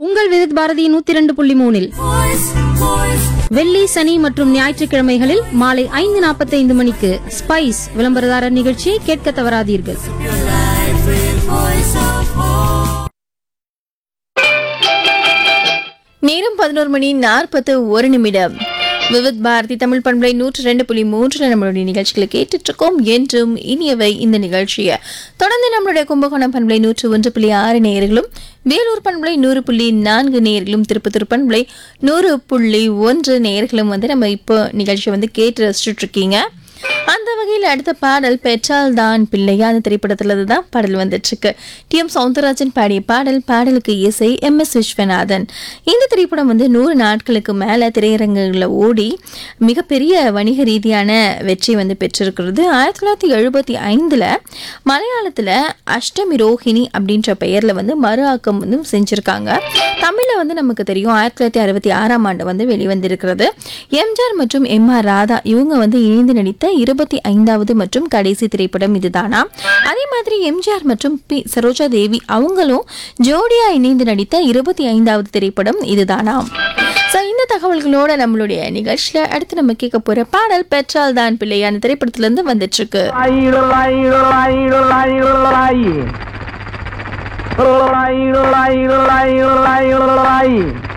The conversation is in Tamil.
உங்கள் விருத் பாரதி நூத்தி இரண்டு புள்ளி மூணில் வெள்ளி சனி மற்றும் ஞாயிற்றுக்கிழமைகளில் மாலை ஐந்து நாற்பத்தைந்து மணிக்கு ஸ்பைஸ் விளம்பரதாரர் நிகழ்ச்சியை கேட்க தவறாதீர்கள் நேரம் பதினோரு மணி நாற்பத்து ஒரு நிமிடம் விவித் பாரதி தமிழ் பண்பலை நூற்று ரெண்டு புள்ளி மூன்று நம்மளுடைய நிகழ்ச்சிகளை கேட்டுட்டு இருக்கோம் என்றும் இனியவை இந்த நிகழ்ச்சியை தொடர்ந்து நம்மளுடைய கும்பகோணம் பண்பலை நூற்று ஒன்று புள்ளி ஆறு நேயர்களும் வேலூர் பண்பலை நூறு புள்ளி நான்கு நேயர்களும் திருப்பத்தூர் பண்பலை நூறு புள்ளி ஒன்று நேயர்களும் வந்து நம்ம இப்போ நிகழ்ச்சியை வந்து கேட்டு ரசிச்சுட்டு இருக்கீங்க அந்த வகையில் அடுத்த பாடல் பெற்றால் தான் பிள்ளையா அந்த திரைப்படத்துல தான் பாடல் வந்துட்டு இருக்கு டி எம் சவுந்தரராஜன் பாடிய பாடல் பாடலுக்கு இசை எம் எஸ் விஸ்வநாதன் இந்த திரைப்படம் வந்து நூறு நாட்களுக்கு மேல திரையரங்குகளில் ஓடி மிகப்பெரிய வணிக ரீதியான வெற்றி வந்து பெற்றிருக்கிறது ஆயிரத்தி தொள்ளாயிரத்தி எழுபத்தி ஐந்துல மலையாளத்துல அஷ்டமி ரோஹிணி அப்படின்ற பெயர்ல வந்து மறு ஆக்கம் வந்து செஞ்சிருக்காங்க தமிழ்ல வந்து நமக்கு தெரியும் ஆயிரத்தி தொள்ளாயிரத்தி அறுபத்தி ஆறாம் ஆண்டு வந்து வெளிவந்திருக்கிறது எம்ஜிஆர் மற்றும் எம் ஆர் ராதா இவங்க வந்து இணைந்து நடித்த இருபத்தி ஐந்தாவது மற்றும் கடைசி திரைப்படம் இதுதானா அதே மாதிரி எம்ஜிஆர் மற்றும் பி சரோஜா தேவி அவங்களும் ஜோடியா இணைந்து நடித்த இருபத்தி ஐந்தாவது திரைப்படம் இதுதானா ஸோ இந்த தகவல்களோட நம்மளுடைய நிகழ்ச்சியில அடுத்து நம்ம கேட்க போற பாடல் பெற்றால் தான் பிள்ளை அந்த திரைப்படத்துல இருந்து வந்துட்டு இருக்கு Lie, lie, lie, lie, lie, lie, lie, lie, lie, lie.